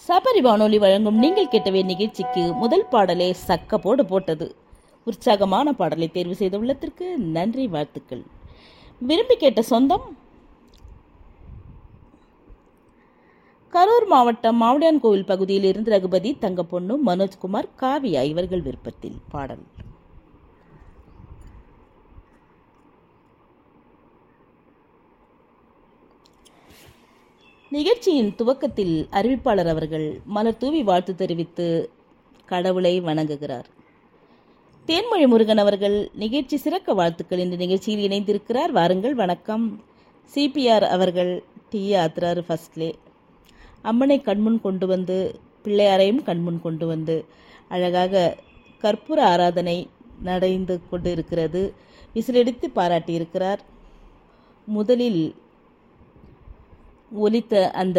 சபரி வானொலி வழங்கும் நீங்கள் கேட்டவே நிகழ்ச்சிக்கு முதல் பாடலே சக்க போடு போட்டது உற்சாகமான பாடலை தேர்வு செய்த உள்ளத்திற்கு நன்றி வாழ்த்துக்கள் விரும்பி கேட்ட சொந்தம் கரூர் மாவட்டம் மாவடியான் கோவில் பகுதியில் இருந்து ரகுபதி தங்கப்பொண்ணு மனோஜ்குமார் காவியா இவர்கள் விருப்பத்தில் பாடல் நிகழ்ச்சியின் துவக்கத்தில் அறிவிப்பாளர் அவர்கள் மலர் தூவி வாழ்த்து தெரிவித்து கடவுளை வணங்குகிறார் தேன்மொழி முருகன் அவர்கள் நிகழ்ச்சி சிறக்க வாழ்த்துக்கள் இந்த நிகழ்ச்சியில் இணைந்திருக்கிறார் வாருங்கள் வணக்கம் சிபிஆர் அவர்கள் டி ஆத்ராறு ஃபர்ஸ்ட்லே அம்மனை கண்முன் கொண்டு வந்து பிள்ளையாரையும் கண்முன் கொண்டு வந்து அழகாக கற்பூர ஆராதனை நடைந்து கொண்டு இருக்கிறது விசிலடித்து பாராட்டியிருக்கிறார் முதலில் ஒலித்த அந்த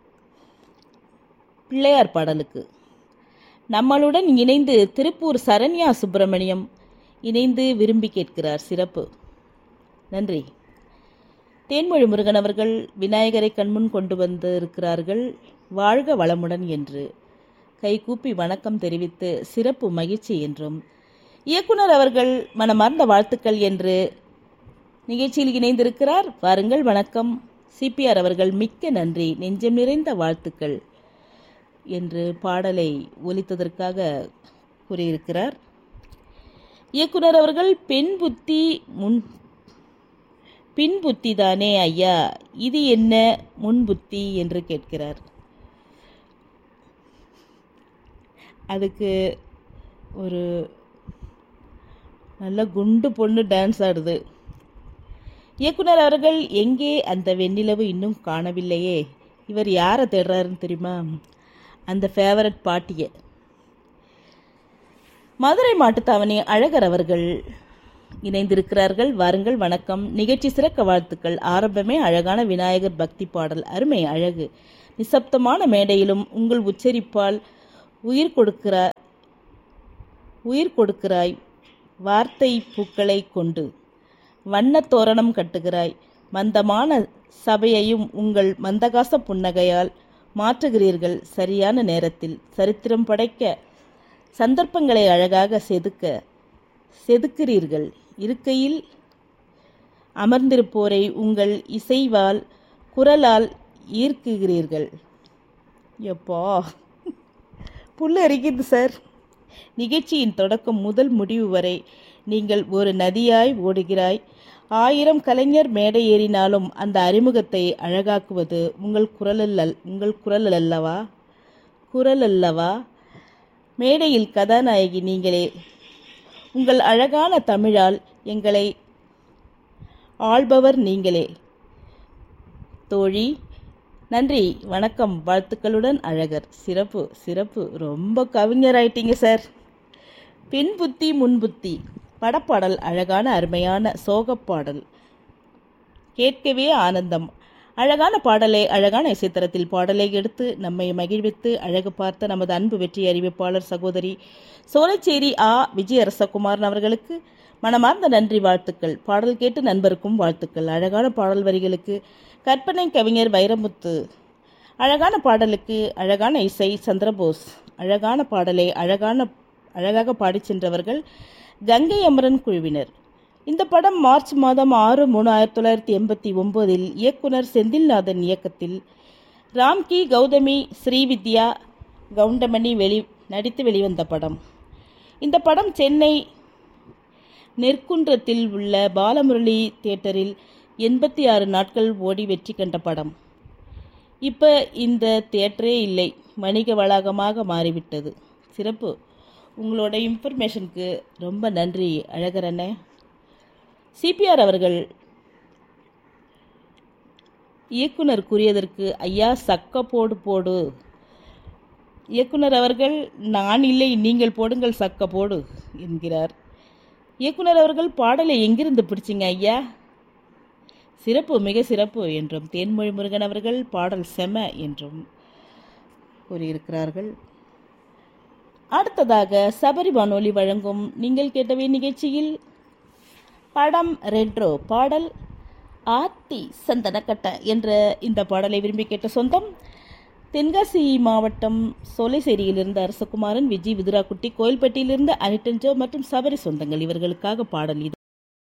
பிள்ளையார் பாடலுக்கு நம்மளுடன் இணைந்து திருப்பூர் சரண்யா சுப்பிரமணியம் இணைந்து விரும்பி கேட்கிறார் சிறப்பு நன்றி தேன்மொழி முருகன் அவர்கள் விநாயகரை கண்முன் கொண்டு வந்து இருக்கிறார்கள் வாழ்க வளமுடன் என்று கைகூப்பி வணக்கம் தெரிவித்து சிறப்பு மகிழ்ச்சி என்றும் இயக்குனர் அவர்கள் மனமார்ந்த வாழ்த்துக்கள் என்று நிகழ்ச்சியில் இணைந்திருக்கிறார் வாருங்கள் வணக்கம் சிபிஆர் அவர்கள் மிக்க நன்றி நெஞ்சம் நிறைந்த வாழ்த்துக்கள் என்று பாடலை ஒலித்ததற்காக கூறியிருக்கிறார் இயக்குனர் அவர்கள் பெண் புத்தி முன் பின் புத்தி தானே ஐயா இது என்ன முன் புத்தி என்று கேட்கிறார் அதுக்கு ஒரு நல்ல குண்டு பொண்ணு டான்ஸ் ஆடுது இயக்குனர் அவர்கள் எங்கே அந்த வெண்ணிலவு இன்னும் காணவில்லையே இவர் யாரை தேடுறாருன்னு தெரியுமா அந்த ஃபேவரட் பாட்டியை மதுரை மாட்டுத்தாவணி அழகர் அவர்கள் இணைந்திருக்கிறார்கள் வாருங்கள் வணக்கம் நிகழ்ச்சி சிறக்க வாழ்த்துக்கள் ஆரம்பமே அழகான விநாயகர் பக்தி பாடல் அருமை அழகு நிசப்தமான மேடையிலும் உங்கள் உச்சரிப்பால் உயிர் கொடுக்கிறார் உயிர் கொடுக்கிறாய் வார்த்தை பூக்களை கொண்டு வண்ணத் தோரணம் கட்டுகிறாய் மந்தமான சபையையும் உங்கள் மந்தகாச புன்னகையால் மாற்றுகிறீர்கள் சரியான நேரத்தில் சரித்திரம் படைக்க சந்தர்ப்பங்களை அழகாக செதுக்க செதுக்கிறீர்கள் இருக்கையில் அமர்ந்திருப்போரை உங்கள் இசைவால் குரலால் ஈர்க்குகிறீர்கள் எப்பா புல்லு அரிக்குது சார் நிகழ்ச்சியின் தொடக்கம் முதல் முடிவு வரை நீங்கள் ஒரு நதியாய் ஓடுகிறாய் ஆயிரம் கலைஞர் மேடை ஏறினாலும் அந்த அறிமுகத்தை அழகாக்குவது உங்கள் குரல் உங்கள் குரல் அல்லவா குரல் அல்லவா மேடையில் கதாநாயகி நீங்களே உங்கள் அழகான தமிழால் எங்களை ஆள்பவர் நீங்களே தோழி நன்றி வணக்கம் வாழ்த்துக்களுடன் அழகர் சிறப்பு சிறப்பு ரொம்ப கவிஞர் ஆயிட்டீங்க சார் பின் புத்தி முன் புத்தி படப்பாடல் அழகான அருமையான சோகப்பாடல் கேட்கவே ஆனந்தம் அழகான பாடலை அழகான இசைத்தரத்தில் பாடலை எடுத்து நம்மை மகிழ்வித்து அழகு பார்த்த நமது அன்பு வெற்றி அறிவிப்பாளர் சகோதரி சோலைச்சேரி ஆ விஜயரசகுமாரன் அவர்களுக்கு மனமார்ந்த நன்றி வாழ்த்துக்கள் பாடல் கேட்டு நண்பருக்கும் வாழ்த்துக்கள் அழகான பாடல் வரிகளுக்கு கற்பனை கவிஞர் வைரமுத்து அழகான பாடலுக்கு அழகான இசை சந்திரபோஸ் அழகான பாடலை அழகான அழகாக பாடிச் சென்றவர்கள் கங்கை அமரன் குழுவினர் இந்த படம் மார்ச் மாதம் ஆறு மூணு ஆயிரத்தி தொள்ளாயிரத்தி எண்பத்தி ஒம்போதில் இயக்குனர் செந்தில்நாதன் இயக்கத்தில் ராம்கி கௌதமி ஸ்ரீவித்யா கவுண்டமணி வெளி நடித்து வெளிவந்த படம் இந்த படம் சென்னை நெற்குன்றத்தில் உள்ள பாலமுரளி தியேட்டரில் எண்பத்தி ஆறு நாட்கள் ஓடி வெற்றி கண்ட படம் இப்போ இந்த தியேட்டரே இல்லை வணிக வளாகமாக மாறிவிட்டது சிறப்பு உங்களோட இன்ஃபர்மேஷனுக்கு ரொம்ப நன்றி அழகர் அண்ணே சிபிஆர் அவர்கள் இயக்குனர் கூறியதற்கு ஐயா சக்க போடு போடு இயக்குனர் அவர்கள் நான் இல்லை நீங்கள் போடுங்கள் சக்க போடு என்கிறார் இயக்குனர் அவர்கள் பாடலை எங்கிருந்து பிடிச்சிங்க ஐயா சிறப்பு மிக சிறப்பு என்றும் தேன்மொழி முருகன் அவர்கள் பாடல் செம என்றும் கூறியிருக்கிறார்கள் அடுத்ததாக சபரி வானொலி வழங்கும் நீங்கள் கேட்டவை நிகழ்ச்சியில் படம் ரெட்ரோ பாடல் ஆத்தி சந்தனக்கட்ட என்ற இந்த பாடலை விரும்பி கேட்ட சொந்தம் தென்காசி மாவட்டம் சோலைசேரியிலிருந்து அரசகுமாரன் விஜய் விதுராக்குட்டி கோயில்பட்டியிலிருந்து அனிட்டன் ஜோ மற்றும் சபரி சொந்தங்கள் இவர்களுக்காக பாடல் இது